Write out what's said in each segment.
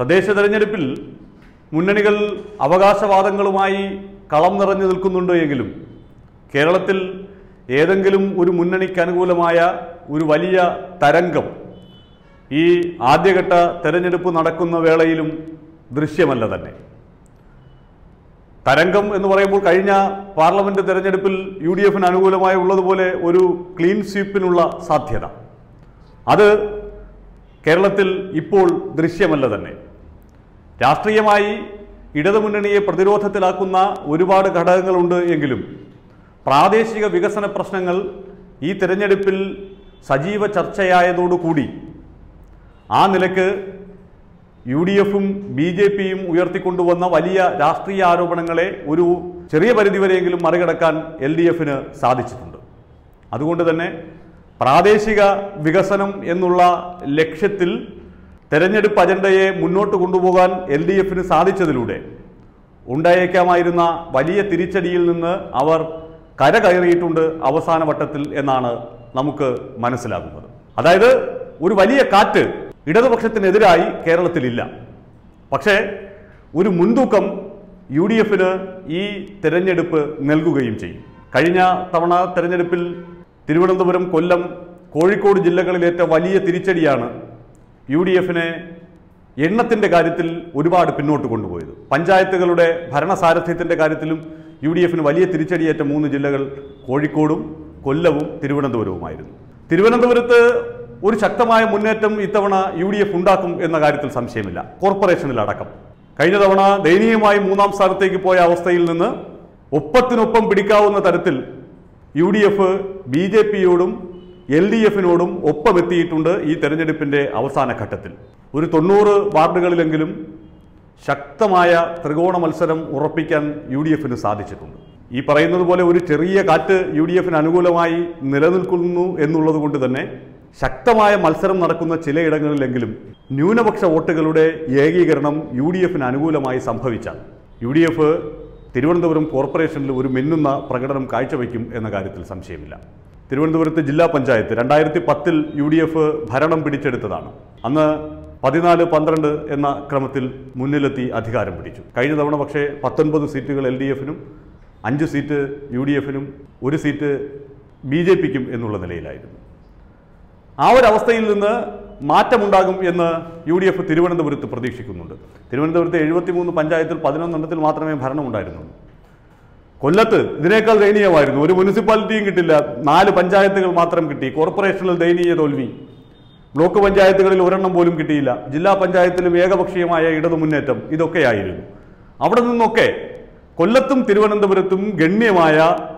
തദ്ദേശ തെരഞ്ഞെടുപ്പിൽ മുന്നണികൾ അവകാശവാദങ്ങളുമായി കളം നിറഞ്ഞു നിൽക്കുന്നുണ്ട് എങ്കിലും കേരളത്തിൽ ഏതെങ്കിലും ഒരു മുന്നണിക്ക് അനുകൂലമായ ഒരു വലിയ തരംഗം ഈ ആദ്യഘട്ട തെരഞ്ഞെടുപ്പ് നടക്കുന്ന വേളയിലും ദൃശ്യമല്ല തന്നെ തരംഗം എന്ന് പറയുമ്പോൾ കഴിഞ്ഞ പാർലമെന്റ് തെരഞ്ഞെടുപ്പിൽ യു ഡി എഫിന് അനുകൂലമായി ഉള്ളതുപോലെ ഒരു ക്ലീൻ സ്വീപ്പിനുള്ള സാധ്യത അത് കേരളത്തിൽ ഇപ്പോൾ ദൃശ്യമല്ല തന്നെ രാഷ്ട്രീയമായി ഇടതുമുന്നണിയെ പ്രതിരോധത്തിലാക്കുന്ന ഒരുപാട് ഘടകങ്ങളുണ്ട് എങ്കിലും പ്രാദേശിക വികസന പ്രശ്നങ്ങൾ ഈ തെരഞ്ഞെടുപ്പിൽ സജീവ ചർച്ചയായതോടുകൂടി ആ നിലക്ക് യു ഡി എഫും ബി ജെ പിയും ഉയർത്തിക്കൊണ്ടുവന്ന വലിയ രാഷ്ട്രീയ ആരോപണങ്ങളെ ഒരു ചെറിയ പരിധിവരെയെങ്കിലും മറികടക്കാൻ എൽ ഡി എഫിന് സാധിച്ചിട്ടുണ്ട് അതുകൊണ്ട് തന്നെ പ്രാദേശിക വികസനം എന്നുള്ള ലക്ഷ്യത്തിൽ തെരഞ്ഞെടുപ്പ് അജണ്ടയെ മുന്നോട്ട് കൊണ്ടുപോകാൻ എൽ ഡി എഫിന് സാധിച്ചതിലൂടെ ഉണ്ടായേക്കാമായിരുന്ന വലിയ തിരിച്ചടിയിൽ നിന്ന് അവർ കരകയറിയിട്ടുണ്ട് അവസാന വട്ടത്തിൽ എന്നാണ് നമുക്ക് മനസ്സിലാകുന്നത് അതായത് ഒരു വലിയ കാറ്റ് ഇടതുപക്ഷത്തിനെതിരായി കേരളത്തിലില്ല പക്ഷേ ഒരു മുൻതൂക്കം യു ഡി എഫിന് ഈ തെരഞ്ഞെടുപ്പ് നൽകുകയും ചെയ്യും കഴിഞ്ഞ തവണ തെരഞ്ഞെടുപ്പിൽ തിരുവനന്തപുരം കൊല്ലം കോഴിക്കോട് ജില്ലകളിലേറ്റ വലിയ തിരിച്ചടിയാണ് യു ഡി എഫിനെ എണ്ണത്തിൻ്റെ കാര്യത്തിൽ ഒരുപാട് പിന്നോട്ട് കൊണ്ടുപോയത് പഞ്ചായത്തുകളുടെ ഭരണസാരഥ്യത്തിൻ്റെ കാര്യത്തിലും യു ഡി എഫിന് വലിയ തിരിച്ചടിയേറ്റ മൂന്ന് ജില്ലകൾ കോഴിക്കോടും കൊല്ലവും തിരുവനന്തപുരവുമായിരുന്നു തിരുവനന്തപുരത്ത് ഒരു ശക്തമായ മുന്നേറ്റം ഇത്തവണ യു ഡി എഫ് ഉണ്ടാക്കും എന്ന കാര്യത്തിൽ സംശയമില്ല കോർപ്പറേഷനിലടക്കം കഴിഞ്ഞ തവണ ദയനീയമായി മൂന്നാം സ്ഥാനത്തേക്ക് പോയ അവസ്ഥയിൽ നിന്ന് ഒപ്പത്തിനൊപ്പം പിടിക്കാവുന്ന തരത്തിൽ U D F B J പിയോടും എൽ ഡി എഫിനോടും ഒപ്പമെത്തിയിട്ടുണ്ട് ഈ തെരഞ്ഞെടുപ്പിന്റെ അവസാന ഘട്ടത്തിൽ ഒരു തൊണ്ണൂറ് വാർഡുകളിലെങ്കിലും ശക്തമായ ത്രികോണ മത്സരം ഉറപ്പിക്കാൻ യു ഡി എഫിന് സാധിച്ചിട്ടുണ്ട് ഈ പറയുന്നത് പോലെ ഒരു ചെറിയ കാറ്റ് യു ഡി എഫിന് അനുകൂലമായി നിലനിൽക്കുന്നു എന്നുള്ളത് കൊണ്ട് തന്നെ ശക്തമായ മത്സരം നടക്കുന്ന ചിലയിടങ്ങളിലെങ്കിലും ന്യൂനപക്ഷ വോട്ടുകളുടെ ഏകീകരണം യു ഡി എഫിന് അനുകൂലമായി സംഭവിച്ചാൽ യു ഡി എഫ് തിരുവനന്തപുരം കോർപ്പറേഷനിൽ ഒരു മിന്നുന്ന പ്രകടനം കാഴ്ചവെക്കും എന്ന കാര്യത്തിൽ സംശയമില്ല തിരുവനന്തപുരത്ത് ജില്ലാ പഞ്ചായത്ത് രണ്ടായിരത്തി പത്തിൽ യു ഡി എഫ് ഭരണം പിടിച്ചെടുത്തതാണ് അന്ന് പതിനാല് പന്ത്രണ്ട് എന്ന ക്രമത്തിൽ മുന്നിലെത്തി അധികാരം പിടിച്ചു കഴിഞ്ഞ തവണ പക്ഷേ പത്തൊൻപത് സീറ്റുകൾ എൽ ഡി എഫിനും അഞ്ച് സീറ്റ് യു ഡി എഫിനും ഒരു സീറ്റ് ബി ജെ പിക്കും എന്നുള്ള നിലയിലായിരുന്നു ആ ഒരു അവസ്ഥയിൽ നിന്ന് മാറ്റമുണ്ടാകും എന്ന് യു ഡി എഫ് തിരുവനന്തപുരത്ത് പ്രതീക്ഷിക്കുന്നുണ്ട് തിരുവനന്തപുരത്ത് എഴുപത്തിമൂന്ന് പഞ്ചായത്തിൽ പതിനൊന്നെണ്ണത്തിൽ മാത്രമേ ഭരണമുണ്ടായിരുന്നുള്ളൂ കൊല്ലത്ത് ഇതിനേക്കാൾ ദയനീയമായിരുന്നു ഒരു മുനിസിപ്പാലിറ്റിയും കിട്ടില്ല നാല് പഞ്ചായത്തുകൾ മാത്രം കിട്ടി കോർപ്പറേഷനിൽ ദയനീയ തോൽവി ബ്ലോക്ക് പഞ്ചായത്തുകളിൽ ഒരെണ്ണം പോലും കിട്ടിയില്ല ജില്ലാ പഞ്ചായത്തിലും ഏകപക്ഷീയമായ ഇടതു മുന്നേറ്റം ഇതൊക്കെയായിരുന്നു അവിടെ നിന്നൊക്കെ കൊല്ലത്തും തിരുവനന്തപുരത്തും ഗണ്യമായ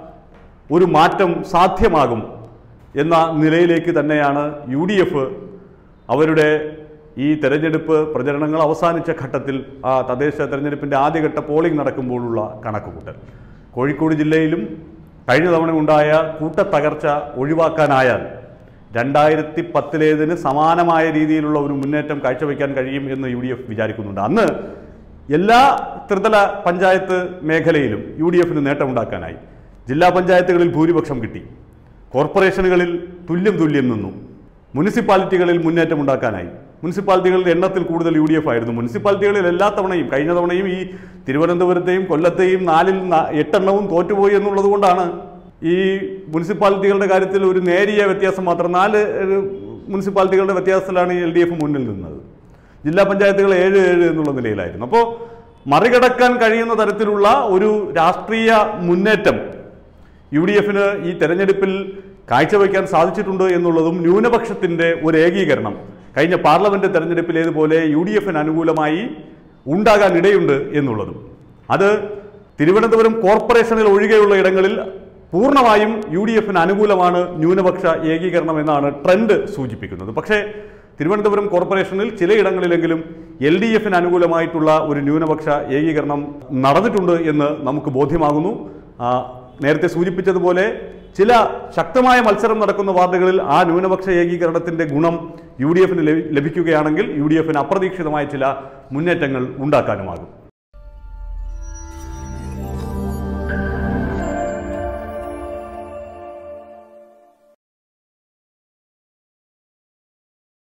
ഒരു മാറ്റം സാധ്യമാകും എന്ന നിലയിലേക്ക് തന്നെയാണ് യു ഡി എഫ് അവരുടെ ഈ തെരഞ്ഞെടുപ്പ് പ്രചരണങ്ങൾ അവസാനിച്ച ഘട്ടത്തിൽ ആ തദ്ദേശ തെരഞ്ഞെടുപ്പിൻ്റെ ആദ്യഘട്ട പോളിംഗ് നടക്കുമ്പോഴുള്ള കണക്കുകൂട്ടൽ കോഴിക്കോട് ജില്ലയിലും കഴിഞ്ഞ തവണ ഉണ്ടായ കൂട്ടത്തകർച്ച ഒഴിവാക്കാനായാൽ രണ്ടായിരത്തി പത്തിലേതിന് സമാനമായ രീതിയിലുള്ള ഒരു മുന്നേറ്റം കാഴ്ചവെക്കാൻ കഴിയും എന്ന് യു ഡി എഫ് വിചാരിക്കുന്നുണ്ട് അന്ന് എല്ലാ ത്രിതല പഞ്ചായത്ത് മേഖലയിലും യു ഡി എഫിന് നേട്ടമുണ്ടാക്കാനായി ജില്ലാ പഞ്ചായത്തുകളിൽ ഭൂരിപക്ഷം കിട്ടി കോർപ്പറേഷനുകളിൽ തുല്യം തുല്യം നിന്നു മുനിസിപ്പാലിറ്റികളിൽ മുന്നേറ്റം ഉണ്ടാക്കാനായി മുനിസിപ്പാലിറ്റികളുടെ എണ്ണത്തിൽ കൂടുതൽ യു ഡി എഫ് ആയിരുന്നു മുനിസിപ്പാലിറ്റികളിൽ എല്ലാ തവണയും കഴിഞ്ഞ തവണയും ഈ തിരുവനന്തപുരത്തെയും കൊല്ലത്തെയും നാലിൽ നാ- എട്ടെണ്ണവും തോറ്റുപോയി എന്നുള്ളത് കൊണ്ടാണ് ഈ മുനിസിപ്പാലിറ്റികളുടെ കാര്യത്തിൽ ഒരു നേരിയ വ്യത്യാസം മാത്രം നാല് ഏഹ്, മുനിസിപ്പാലിറ്റികളുടെ വ്യത്യാസത്തിലാണ് എൽ ഡി എഫ് മുന്നിൽ നിന്നത് ജില്ലാ പഞ്ചായത്തുകൾ ഏഴ് ഏഴ് എന്നുള്ള നിലയിലായിരുന്നു അപ്പോൾ മറികടക്കാൻ കഴിയുന്ന തരത്തിലുള്ള ഒരു രാഷ്ട്രീയ മുന്നേറ്റം യു ഡി എഫിന് ഈ തെരഞ്ഞെടുപ്പിൽ കാഴ്ചവെക്കാൻ സാധിച്ചിട്ടുണ്ട് എന്നുള്ളതും ന്യൂനപക്ഷത്തിന്റെ ഒരു ഏകീകരണം കഴിഞ്ഞ പാർലമെന്റ് തെരഞ്ഞെടുപ്പിലേതുപോലെ യു ഡി എഫിന് അനുകൂലമായി ഉണ്ടാകാൻ ഇടയുണ്ട് എന്നുള്ളതും അത് തിരുവനന്തപുരം കോർപ്പറേഷനിൽ ഒഴികെയുള്ള ഇടങ്ങളിൽ പൂർണ്ണമായും യു ഡി എഫിന് അനുകൂലമാണ് ന്യൂനപക്ഷ ഏകീകരണം എന്നാണ് ട്രെൻഡ് സൂചിപ്പിക്കുന്നത് പക്ഷേ തിരുവനന്തപുരം കോർപ്പറേഷനിൽ ചിലയിടങ്ങളിലെങ്കിലും എൽ ഡി എഫിന് അനുകൂലമായിട്ടുള്ള ഒരു ന്യൂനപക്ഷ ഏകീകരണം നടന്നിട്ടുണ്ട് എന്ന് നമുക്ക് ബോധ്യമാകുന്നു ആ, നേരത്തെ സൂചിപ്പിച്ചതുപോലെ ചില ശക്തമായ മത്സരം നടക്കുന്ന വാർഡുകളിൽ ആ ന്യൂനപക്ഷ ഏകീകരണത്തിന്റെ ഗുണം യു ഡി എഫിന് ലഭിക്കുകയാണെങ്കിൽ യു ഡി എഫിന് അപ്രതീക്ഷിതമായ ചില മുന്നേറ്റങ്ങൾ ഉണ്ടാക്കാനുമാകും